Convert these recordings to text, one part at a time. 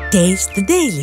Taste the Daily.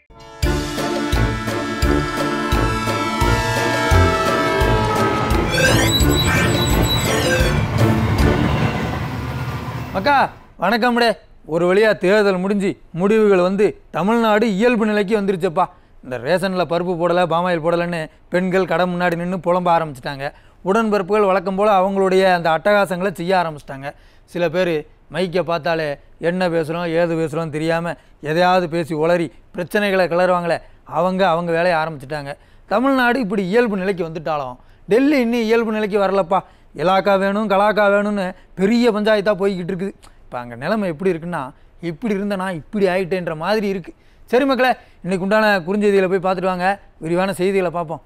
அக்கா வணக்கம்டே ஒரு வழியாக தேர்தல் முடிஞ்சு முடிவுகள் வந்து தமிழ்நாடு இயல்பு நிலைக்கு வந்துருச்சப்பா இந்த ரேஷனில் பருப்பு போடலை பாமாயில் போடலைன்னு பெண்கள் கடை முன்னாடி நின்று புலம்ப ஆரம்பிச்சிட்டாங்க உடன்பிறப்புகள் வழக்கம் போல் அவங்களுடைய அந்த அட்டகாசங்களை செய்ய ஆரம்பிச்சிட்டாங்க சில பேர் மைக்கை பார்த்தாலே என்ன பேசுகிறோம் ஏது பேசுகிறோம் தெரியாமல் எதையாவது பேசி உளறி பிரச்சனைகளை கிளறுவாங்களே அவங்க அவங்க வேலையை ஆரம்பிச்சிட்டாங்க தமிழ்நாடு இப்படி இயல்பு நிலைக்கு வந்துட்டாலும் டெல்லி இன்னும் இயல்பு நிலைக்கு வரலப்பா இலாக்கா வேணும் கலாக்கா வேணும்னு பெரிய பஞ்சாயத்தாக போய்கிட்டு இருக்குது இப்போ அங்கே நிலைமை எப்படி இருக்குன்னா இப்படி இருந்த நான் இப்படி ஆயிட்டேன்ற மாதிரி இருக்குது சரி மக்களே இன்னைக்கு உண்டான குறுஞ்செய்திகளை போய் பார்த்துட்டு வாங்க விரிவான செய்திகளை பார்ப்போம்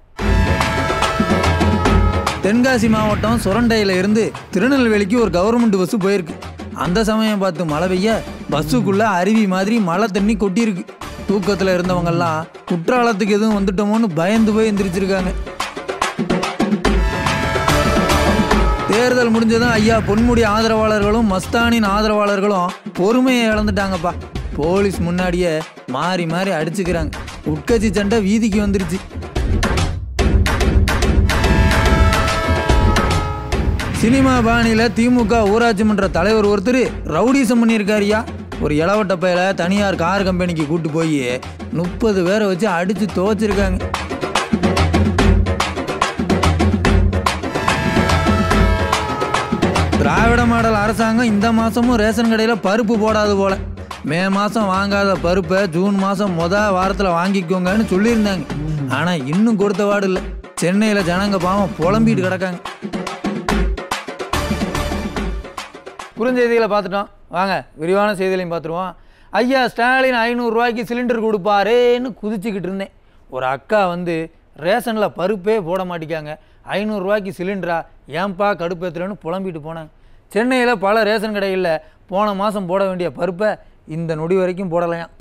தென்காசி மாவட்டம் சுரண்டையில் இருந்து திருநெல்வேலிக்கு ஒரு கவர்மெண்ட் பஸ்ஸு போயிருக்கு அந்த சமயம் பார்த்து மழை பெய்ய பஸ்ஸுக்குள்ளே அருவி மாதிரி மழை தண்ணி கொட்டியிருக்கு தூக்கத்தில் இருந்தவங்கெல்லாம் குற்றாலத்துக்கு எதுவும் வந்துட்டோமோன்னு பயந்து போய் எந்திரிச்சிருக்காங்க தேர்தல் முடிஞ்சதும் ஐயா பொன்முடி ஆதரவாளர்களும் மஸ்தானின் ஆதரவாளர்களும் பொறுமையை இழந்துட்டாங்கப்பா போலீஸ் முன்னாடியே மாறி மாறி அடிச்சுக்கிறாங்க உட்கட்சி சண்டை வீதிக்கு வந்துருச்சு சினிமா பாணியில் திமுக ஊராட்சி மன்ற தலைவர் ஒருத்தர் ரவுடிசம் பண்ணியிருக்காருயா ஒரு இளவட்ட பையில தனியார் கார் கம்பெனிக்கு கூட்டு போய் முப்பது பேரை வச்சு அடித்து துவச்சிருக்காங்க திராவிட மாடல் அரசாங்கம் இந்த மாதமும் ரேஷன் கடையில் பருப்பு போடாது போல மே மாதம் வாங்காத பருப்பை ஜூன் மாதம் மொத வாரத்தில் வாங்கிக்கோங்கன்னு சொல்லியிருந்தாங்க ஆனால் இன்னும் கொடுத்த வாடு இல்லை சென்னையில் ஜனங்க பாவம் புலம்பிட்டு கிடக்காங்க குறுஞ்செய்திகளை பார்த்துட்டோம் வாங்க விரிவான செய்திகளையும் பார்த்துருவோம் ஐயா ஸ்டாலின் ஐநூறுரூவாய்க்கு சிலிண்டர் கொடுப்பாரேன்னு குதிச்சுக்கிட்டு இருந்தேன் ஒரு அக்கா வந்து ரேஷனில் பருப்பே போட மாட்டேங்காங்க ஐநூறுரூவாய்க்கு சிலிண்டரா ஏன்பா கடுப்பேத்துறேன்னு புலம்பிட்டு போனாங்க சென்னையில் பல ரேஷன் கடைகளில் போன மாதம் போட வேண்டிய பருப்பை இந்த நொடி வரைக்கும் போடலையாம்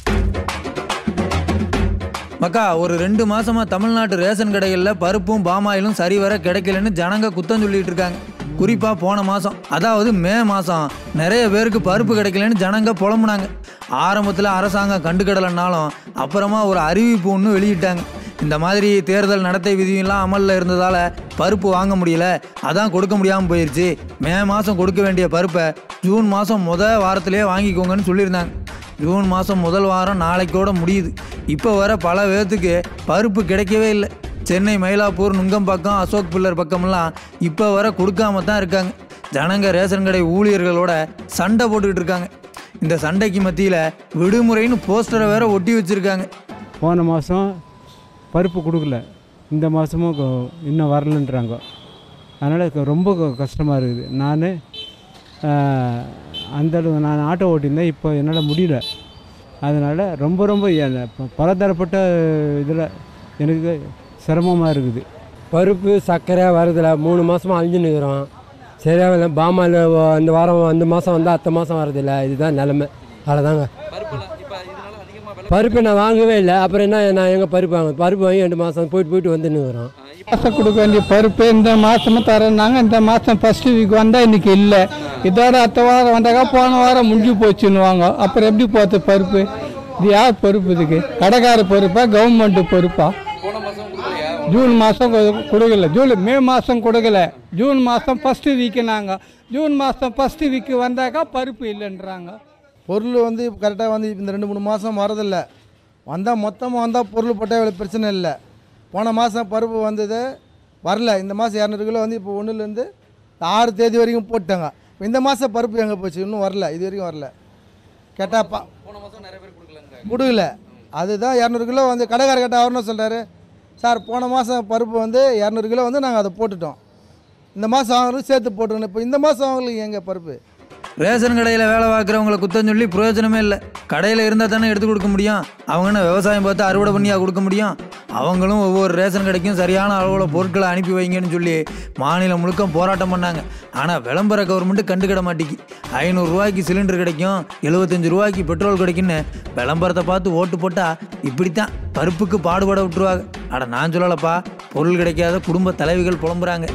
மக்கா ஒரு ரெண்டு மாசமா தமிழ்நாட்டு ரேஷன் கடைகளில் பருப்பும் பாமாயிலும் சரிவர கிடைக்கலன்னு ஜனங்க குத்தம் சொல்லிட்டு இருக்காங்க குறிப்பா போன மாசம் அதாவது மே மாசம் நிறைய பேருக்கு பருப்பு கிடைக்கலன்னு ஜனங்க புலம்புனாங்க ஆரம்பத்தில் அரசாங்கம் கண்டுக்கிடலைன்னாலும் அப்புறமா ஒரு அறிவிப்பு ஒன்று வெளியிட்டாங்க இந்த மாதிரி தேர்தல் நடத்தை விதியெல்லாம் அமலில் இருந்ததால் பருப்பு வாங்க முடியல அதான் கொடுக்க முடியாமல் போயிடுச்சு மே மாதம் கொடுக்க வேண்டிய பருப்பை ஜூன் மாதம் முத வாரத்திலே வாங்கிக்கோங்கன்னு சொல்லியிருந்தாங்க ஜூன் மாதம் முதல் வாரம் நாளைக்கோட முடியுது இப்போ வர பல பேர்த்துக்கு பருப்பு கிடைக்கவே இல்லை சென்னை மயிலாப்பூர் நுங்கம்பாக்கம் அசோக் பில்லர் பக்கமெல்லாம் இப்போ வர கொடுக்காம தான் இருக்காங்க ஜனங்க ரேஷன் கடை ஊழியர்களோட சண்டை போட்டுக்கிட்டு இருக்காங்க இந்த சண்டைக்கு மத்தியில் விடுமுறைன்னு போஸ்டரை வேற ஒட்டி வச்சுருக்காங்க போன மாதம் பருப்பு கொடுக்கல இந்த மாதமும் கொ- இன்னும் வரலன்றாங்க அதனால் ரொம்ப க- கஷ்டமாக இருக்குது நான் அந்த அளவு நான் ஆட்டோ ஓட்டியிருந்தேன் இப்போ என்னால் முடியல அதனால் ரொம்ப ரொம்ப எ- ப- பலதரப்பட்ட இதில் எனக்கு சிரமமாக இருக்குது பருப்பு சர்க்கரை வரதில்ல மூணு மாதமாக அழிஞ்சுன்னு இருக்கிறோம் சரியாக இல்லை பாமாயில் இந்த வாரம் இந்த மாதம் வந்தால் அடுத்த மாதம் வரதில்லை இதுதான் நிலமை அவ்வளோதாங்க பருப்பு நான் வாங்கவே இல்லை அப்புறம் என்ன நான் எங்கே பருப்பு வாங்க பருப்பு வாங்கி ரெண்டு மாதம் போயிட்டு போயிட்டு வந்துன்னு இருக்கிறோம் மாதம் கொடுக்க வேண்டிய பருப்பு இந்த மாதமும் தரேன்னாங்க இந்த மாதம் ஃபஸ்ட்டு வீக் வந்தால் இன்னைக்கு இல்லை இதோட அடுத்த வாரம் வந்தாக்கா போன வாரம் முடிஞ்சு போச்சுன்னுவாங்க அப்புறம் எப்படி போகிறது பருப்பு இது யார் பொறுப்பு இதுக்கு கடைக்கார பொறுப்பா கவர்மெண்ட் பொறுப்பா ஜூன் மாதம் கொடுக்கல ஜூன் மே மாதம் கொடுக்கல ஜூன் மாதம் ஃபஸ்ட்டு வீக்குனாங்க ஜூன் மாதம் ஃபஸ்ட்டு வீக்கு வந்தாக்கா பருப்பு இல்லைன்றாங்க பொருள் வந்து கரெக்டாக வந்து இந்த ரெண்டு மூணு மாதம் வரதில்லை வந்தால் மொத்தமாக வந்தால் பொருள் போட்டால் இவ்வளோ பிரச்சனை இல்லை போன மாதம் பருப்பு வந்தது வரல இந்த மாதம் இரநூறு கிலோ வந்து இப்போ ஒன்றுலேருந்து ஆறு தேதி வரைக்கும் போட்டாங்க இப்ப இந்த மாதம் பருப்பு எங்கே போச்சு இன்னும் வரல இது வரைக்கும் வரல கேட்டால் பா கொடுக்கல அதுதான் இரநூறு கிலோ வந்து கடைக்கார கேட்டால் அவர் என்ன சொல்கிறாரு சார் போன மாதம் பருப்பு வந்து இரநூறு கிலோ வந்து நாங்கள் அதை போட்டுட்டோம் இந்த மாதம் அவங்களுக்கு சேர்த்து போட்டுருங்க இப்போ இந்த மாதம் அவங்களுக்கு எங்கே பருப்பு ரேஷன் கடையில் வேலை பார்க்குறவங்களை குத்தம் சொல்லி பிரயோஜனமே இல்லை கடையில் இருந்தால் தானே எடுத்து கொடுக்க முடியும் அவங்க என்ன விவசாயம் பார்த்து அறுவடை பண்ணியா கொடுக்க முடியும் அவங்களும் ஒவ்வொரு ரேஷன் கடைக்கும் சரியான அளவில் பொருட்களை அனுப்பி வைங்கன்னு சொல்லி மாநிலம் முழுக்க போராட்டம் பண்ணாங்க ஆனால் விளம்பர கவர்மெண்ட் கண்டுக்கிட மாட்டேங்கி ஐநூறுரூவாய்க்கு சிலிண்டர் கிடைக்கும் எழுபத்தஞ்சு ரூபாய்க்கு பெட்ரோல் கிடைக்குன்னு விளம்பரத்தை பார்த்து ஓட்டு போட்டால் இப்படித்தான் பருப்புக்கு பாடுபட விட்டுருவாங்க அட நான் சொல்லலப்பா பொருள் கிடைக்காத குடும்ப தலைவிகள் புலம்புறாங்க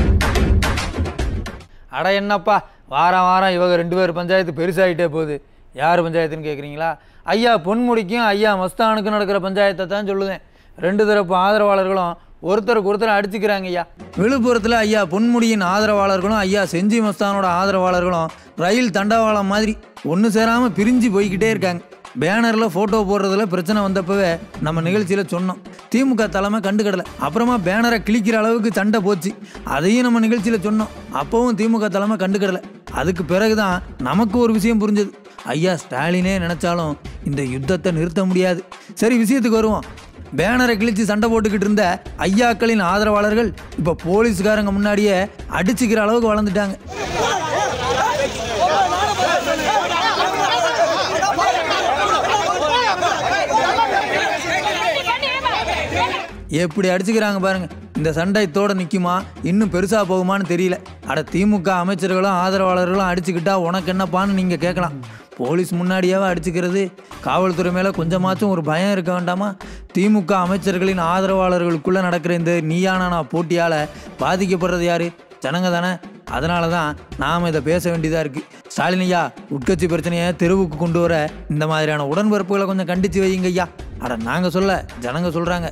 அட என்னப்பா வாரம் வாரம் இவங்க ரெண்டு பேர் பஞ்சாயத்து பெருசாகிட்டே போகுது யார் பஞ்சாயத்துன்னு கேட்குறீங்களா ஐயா பொன்முடிக்கும் ஐயா மஸ்தானுக்கும் நடக்கிற பஞ்சாயத்தை தான் சொல்லுவேன் ரெண்டு தரப்பு ஆதரவாளர்களும் ஒருத்தருக்கு ஒருத்தர் அடிச்சுக்கிறாங்க ஐயா விழுப்புரத்தில் ஐயா பொன்முடியின் ஆதரவாளர்களும் ஐயா செஞ்சி மஸ்தானோட ஆதரவாளர்களும் ரயில் தண்டவாளம் மாதிரி ஒன்று சேராமல் பிரிஞ்சு போய்கிட்டே இருக்காங்க பேனரில் ஃபோட்டோ போடுறதுல பிரச்சனை வந்தப்பவே நம்ம நிகழ்ச்சியில் சொன்னோம் திமுக தலைமை கண்டுக்கிடல அப்புறமா பேனரை கிழிக்கிற அளவுக்கு சண்டை போச்சு அதையும் நம்ம நிகழ்ச்சியில் சொன்னோம் அப்போவும் திமுக தலைமை கண்டுக்கிடல அதுக்கு பிறகுதான் நமக்கு ஒரு விஷயம் புரிஞ்சது ஐயா ஸ்டாலினே நினைச்சாலும் இந்த யுத்தத்தை நிறுத்த முடியாது சரி விஷயத்துக்கு வருவோம் பேனரை கிழிச்சு சண்டை போட்டுக்கிட்டு இருந்த ஐயாக்களின் ஆதரவாளர்கள் இப்போ போலீஸ்காரங்க முன்னாடியே அடிச்சுக்கிற அளவுக்கு வளர்ந்துட்டாங்க எப்படி அடிச்சுக்கிறாங்க பாருங்க இந்த சண்டை இத்தோட நிற்குமா இன்னும் பெருசாக போகுமான்னு தெரியல அட திமுக அமைச்சர்களும் ஆதரவாளர்களும் அடிச்சுக்கிட்டா உனக்கு என்னப்பான்னு நீங்கள் கேட்கலாம் போலீஸ் முன்னாடியாவே அடிச்சுக்கிறது காவல்துறை மேலே கொஞ்சமாச்சும் ஒரு பயம் இருக்க வேண்டாமா திமுக அமைச்சர்களின் ஆதரவாளர்களுக்குள்ளே நடக்கிற இந்த நீயானா போட்டியால் பாதிக்கப்படுறது யாரு ஜனங்க தானே அதனால தான் நாம் இதை பேச வேண்டியதாக இருக்குது ஸ்டாலின் ஐயா உட்கட்சி பிரச்சனையை தெருவுக்கு கொண்டு வர இந்த மாதிரியான உடன்பிறப்புகளை கொஞ்சம் கண்டித்து வையுங்க ஐயா அட நாங்கள் சொல்ல ஜனங்க சொல்கிறாங்க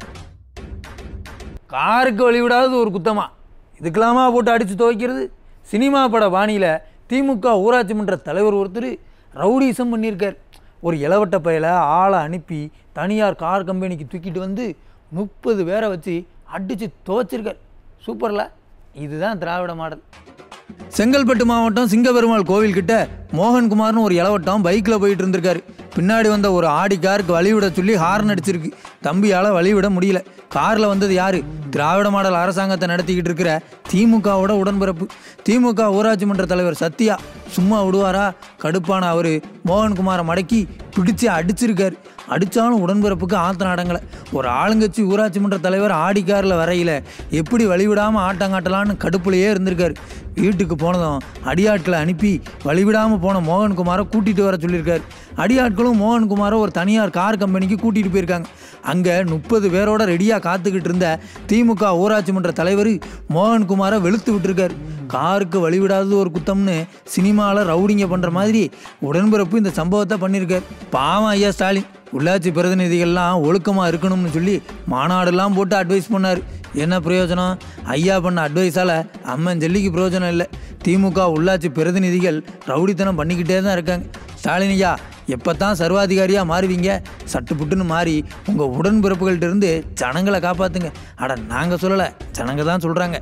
காருக்கு வழிவிடாதது ஒரு குத்தமா இதுக்கெல்லாமா போட்டு அடித்து துவைக்கிறது சினிமா பட பாணியில் திமுக ஊராட்சி மன்ற தலைவர் ஒருத்தர் ரவுடிசம் பண்ணியிருக்கார் ஒரு இளவட்ட பயலை ஆளை அனுப்பி தனியார் கார் கம்பெனிக்கு தூக்கிட்டு வந்து முப்பது பேரை வச்சு அடித்து துவைச்சிருக்கார் சூப்பரில் இதுதான் திராவிட மாடல் செங்கல்பட்டு மாவட்டம் சிங்கபெருமாள் கோவில் கிட்ட மோகன்குமார்னு ஒரு இளவட்டம் பைக்கில் போயிட்டு இருந்திருக்காரு பின்னாடி வந்த ஒரு ஆடி காருக்கு வழிவிட சொல்லி ஹார்ன் அடிச்சிருக்கு தம்பியால் வழிவிட முடியல காரில் வந்தது யாரு திராவிட மாடல் அரசாங்கத்தை நடத்திக்கிட்டு இருக்கிற திமுகவோட உடன்பிறப்பு திமுக ஊராட்சி மன்ற தலைவர் சத்யா சும்மா விடுவாரா கடுப்பான அவர் மோகன்குமாரை மடக்கி பிடிச்சு அடிச்சிருக்காரு அடித்தாலும் உடன்பிறப்புக்கு ஆத்திரம் அடங்கலை ஒரு ஆளுங்கட்சி ஊராட்சி மன்ற தலைவர் ஆடி காரில் வரையில எப்படி வழிவிடாமல் ஆட்டங்காட்டலான்னு கடுப்புலையே இருந்திருக்காரு வீட்டுக்கு போனதும் அடியாட்களை அனுப்பி வழிவிடாமல் போன மோகன்குமாரை கூட்டிகிட்டு வர சொல்லியிருக்காரு அடியாட்களும் மோகன்குமாரை ஒரு தனியார் கார் கம்பெனிக்கு கூட்டிகிட்டு போயிருக்காங்க அங்கே முப்பது பேரோட ரெடியாக காத்துக்கிட்டு இருந்த திமுக ஊராட்சி மன்ற தலைவர் மோகன்குமாரை வெளுத்து விட்டுருக்காரு காருக்கு வழிவிடாதது ஒரு குத்தம்னு சினிமாவில் ரவுடிங்க பண்ணுற மாதிரி உடன்பிறப்பு இந்த சம்பவத்தை பண்ணியிருக்காரு பாவம் ஐயா ஸ்டாலின் உள்ளாட்சி பிரதிநிதிகள்லாம் ஒழுக்கமாக இருக்கணும்னு சொல்லி மாநாடெல்லாம் போட்டு அட்வைஸ் பண்ணார் என்ன பிரயோஜனம் ஐயா பண்ண அட்வைஸால் அம்மன் ஜல்லிக்கு பிரயோஜனம் இல்லை திமுக உள்ளாட்சி பிரதிநிதிகள் ரவுடித்தனம் பண்ணிக்கிட்டே தான் இருக்காங்க ஸ்டாலின் ஐயா எப்போ தான் சர்வாதிகாரியாக மாறுவீங்க சட்டு புட்டுன்னு மாறி உங்கள் உடன்பிறப்புகள்ட்ட இருந்து ஜனங்களை காப்பாற்றுங்க அட நாங்கள் சொல்லலை ஜனங்க தான் சொல்கிறாங்க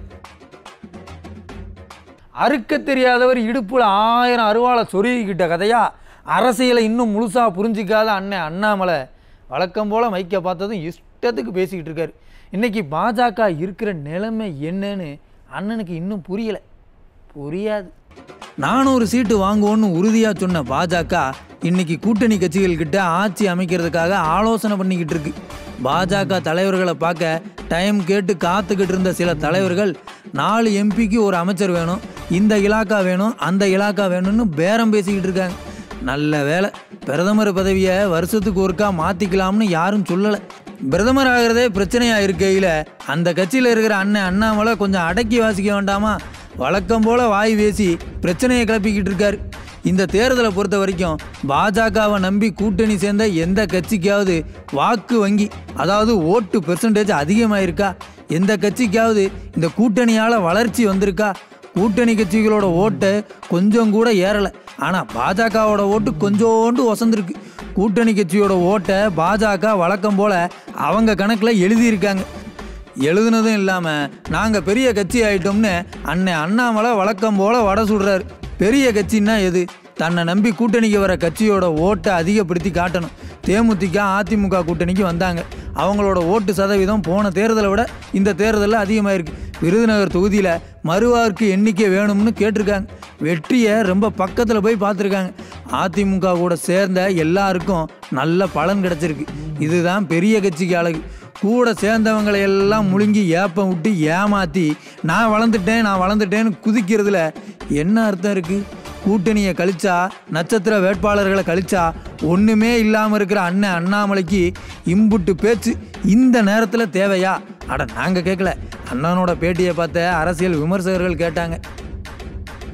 அறுக்க தெரியாதவர் இடுப்புல ஆயிரம் அருவாளை சொருகிக்கிட்ட கதையா அரசியலை இன்னும் முழுசாக புரிஞ்சிக்காத அண்ணன் அண்ணாமலை வழக்கம் போல் மைக்க பார்த்ததும் இஷ்டத்துக்கு பேசிக்கிட்டு இருக்காரு இன்னைக்கு பாஜக இருக்கிற நிலைமை என்னன்னு அண்ணனுக்கு இன்னும் புரியலை புரியாது நானூறு சீட்டு வாங்குவோன்னு உறுதியாக சொன்ன பாஜக இன்னைக்கு கூட்டணி கட்சிகள் கிட்ட ஆட்சி அமைக்கிறதுக்காக ஆலோசனை பண்ணிக்கிட்டு இருக்கு பாஜக தலைவர்களை பார்க்க டைம் கேட்டு காத்துக்கிட்டு இருந்த சில தலைவர்கள் நாலு எம்பிக்கு ஒரு அமைச்சர் வேணும் இந்த இலாக்கா வேணும் அந்த இலாக்கா வேணும்னு பேரம் பேசிக்கிட்டு இருக்காங்க நல்ல வேலை பிரதமர் பதவியை வருஷத்துக்கு ஒருக்கா மாற்றிக்கலாம்னு யாரும் சொல்லலை பிரதமர் ஆகிறதே பிரச்சனையாக இருக்கையில் அந்த கட்சியில் இருக்கிற அண்ணன் அண்ணாமலை கொஞ்சம் அடக்கி வாசிக்க வேண்டாமா வழக்கம் போல வாய் பேசி பிரச்சனையை கிளப்பிக்கிட்டு இருக்காரு இந்த தேர்தலை பொறுத்த வரைக்கும் பாஜகவை நம்பி கூட்டணி சேர்ந்த எந்த கட்சிக்காவது வாக்கு வங்கி அதாவது ஓட்டு பெர்சன்டேஜ் அதிகமாயிருக்கா எந்த கட்சிக்காவது இந்த கூட்டணியால் வளர்ச்சி வந்திருக்கா கூட்டணி கட்சிகளோட ஓட்டை கொஞ்சம் கூட ஏறலை ஆனால் பாஜகவோட ஓட்டு கொஞ்சோண்டு ஒசந்திருக்கு கூட்டணி கட்சியோட ஓட்டை பாஜக வழக்கம் போல் அவங்க கணக்கில் எழுதியிருக்காங்க எழுதுனதும் இல்லாமல் நாங்கள் பெரிய கட்சி ஆயிட்டோம்னு அண்ணன் அண்ணாமலை வழக்கம் போல் வடை சுடுறாரு பெரிய கட்சின்னா எது தன்னை நம்பி கூட்டணிக்கு வர கட்சியோட ஓட்டை அதிகப்படுத்தி காட்டணும் தேமுதிக அதிமுக கூட்டணிக்கு வந்தாங்க அவங்களோட ஓட்டு சதவீதம் போன தேர்தலை விட இந்த தேர்தலில் அதிகமாயிருக்கு விருதுநகர் தொகுதியில் மறுவார்க்கு எண்ணிக்கை வேணும்னு கேட்டிருக்காங்க வெற்றியை ரொம்ப பக்கத்தில் போய் பார்த்துருக்காங்க அதிமுக கூட சேர்ந்த எல்லாருக்கும் நல்ல பலன் கிடச்சிருக்கு இதுதான் பெரிய கட்சிக்கு அழகு கூட சேர்ந்தவங்களை எல்லாம் முழுங்கி ஏப்பம் விட்டு ஏமாற்றி நான் வளர்ந்துட்டேன் நான் வளர்ந்துட்டேன்னு குதிக்கிறதுல என்ன அர்த்தம் இருக்குது கூட்டணியை கழிச்சா நட்சத்திர வேட்பாளர்களை கழிச்சா ஒன்றுமே இல்லாமல் இருக்கிற அண்ணன் அண்ணாமலைக்கு இம்புட்டு பேச்சு இந்த நேரத்தில் தேவையா அட நாங்கள் கேட்கல அண்ணனோட பேட்டியை பார்த்த அரசியல் விமர்சகர்கள் கேட்டாங்க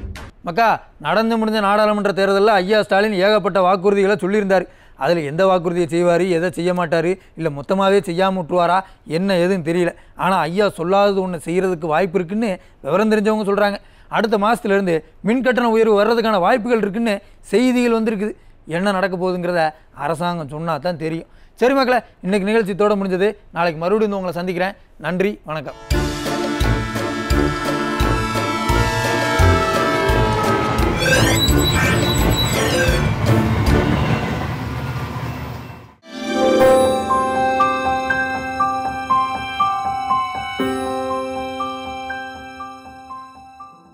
மக்கா நடந்து முடிஞ்ச நாடாளுமன்ற தேர்தலில் ஐயா ஸ்டாலின் ஏகப்பட்ட வாக்குறுதிகளை சொல்லியிருந்தார் அதில் எந்த வாக்குறுதியை செய்வார் எதை செய்ய மாட்டார் இல்லை மொத்தமாகவே செய்யாமல் விட்டுருவாரா என்ன ஏதுன்னு தெரியல ஆனால் ஐயா சொல்லாதது ஒன்று செய்கிறதுக்கு வாய்ப்பு இருக்குன்னு விவரம் தெரிஞ்சவங்க சொல்கிறாங்க அடுத்த மாதத்துலேருந்து மின் கட்டண உயர்வு வர்றதுக்கான வாய்ப்புகள் இருக்குன்னு செய்திகள் வந்திருக்குது என்ன நடக்க போகுதுங்கிறத அரசாங்கம் சொன்னா தான் தெரியும் சரி மக்களே இன்னைக்கு நிகழ்ச்சி தோட முடிஞ்சது நாளைக்கு மறுபடியும் வந்து உங்களை சந்திக்கிறேன் நன்றி வணக்கம்